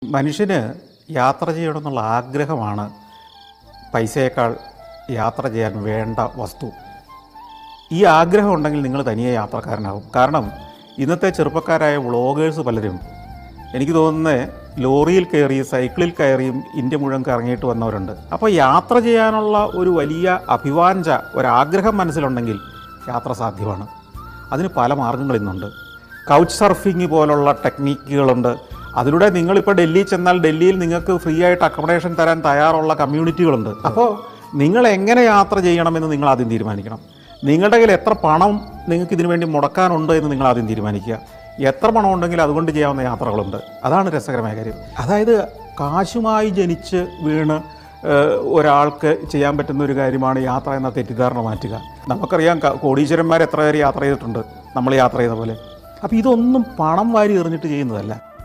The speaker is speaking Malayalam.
മനുഷ്യന് യാത്ര ചെയ്യണമെന്നുള്ള ആഗ്രഹമാണ് പൈസയേക്കാൾ യാത്ര ചെയ്യാൻ വേണ്ട വസ്തു ഈ ആഗ്രഹം ഉണ്ടെങ്കിൽ നിങ്ങൾ തനിയെ യാത്രക്കാരനാകും കാരണം ഇന്നത്തെ ചെറുപ്പക്കാരായ വ്ളോഗേഴ്സ് പലരും എനിക്ക് തോന്നുന്നത് ലോറിയിൽ കയറിയും സൈക്കിളിൽ കയറിയും ഇന്ത്യ മുഴുവൻ കറങ്ങിയിട്ട് വന്നവരുണ്ട് അപ്പോൾ യാത്ര ചെയ്യാനുള്ള ഒരു വലിയ അഭിവാഞ്ച ഒരാഗ്രഹം മനസ്സിലുണ്ടെങ്കിൽ യാത്ര സാധ്യമാണ് അതിന് പല മാർഗങ്ങൾ ഇന്നുണ്ട് കൗച്ച് സർഫിംഗ് പോലുള്ള ടെക്നിക്കുകളുണ്ട് അതിലൂടെ നിങ്ങളിപ്പോൾ ഡൽഹി ചെന്നാൽ ഡൽഹിയിൽ നിങ്ങൾക്ക് ഫ്രീ ആയിട്ട് അക്കോമഡേഷൻ തരാൻ തയ്യാറുള്ള കമ്മ്യൂണിറ്റികളുണ്ട് അപ്പോൾ നിങ്ങൾ എങ്ങനെ യാത്ര ചെയ്യണമെന്ന് നിങ്ങൾ ആദ്യം തീരുമാനിക്കണം നിങ്ങളുടെ കയ്യിൽ എത്ര പണം നിങ്ങൾക്ക് ഇതിനു വേണ്ടി മുടക്കാനുണ്ട് എന്ന് നിങ്ങൾ ആദ്യം തീരുമാനിക്കുക എത്ര പണം ഉണ്ടെങ്കിൽ അതുകൊണ്ട് ചെയ്യാവുന്ന യാത്രകളുണ്ട് അതാണ് രസകരമായ കാര്യം അതായത് കാശുമായി ജനിച്ച് വീണ് ഏഹ്, ഒരാൾക്ക് ചെയ്യാൻ പറ്റുന്ന ഒരു കാര്യമാണ് യാത്ര എന്ന തെറ്റിദ്ധാരണ മാറ്റുക നമുക്കറിയാം ക- കോടീശ്വരന്മാർ എത്ര പേര് യാത്ര ചെയ്തിട്ടുണ്ട് നമ്മൾ യാത്ര ചെയ്യുന്ന പോലെ അപ്പോൾ ഇതൊന്നും പണം വാരി എറിഞ്ഞിട്ട് ചെയ്യുന്നതല്ല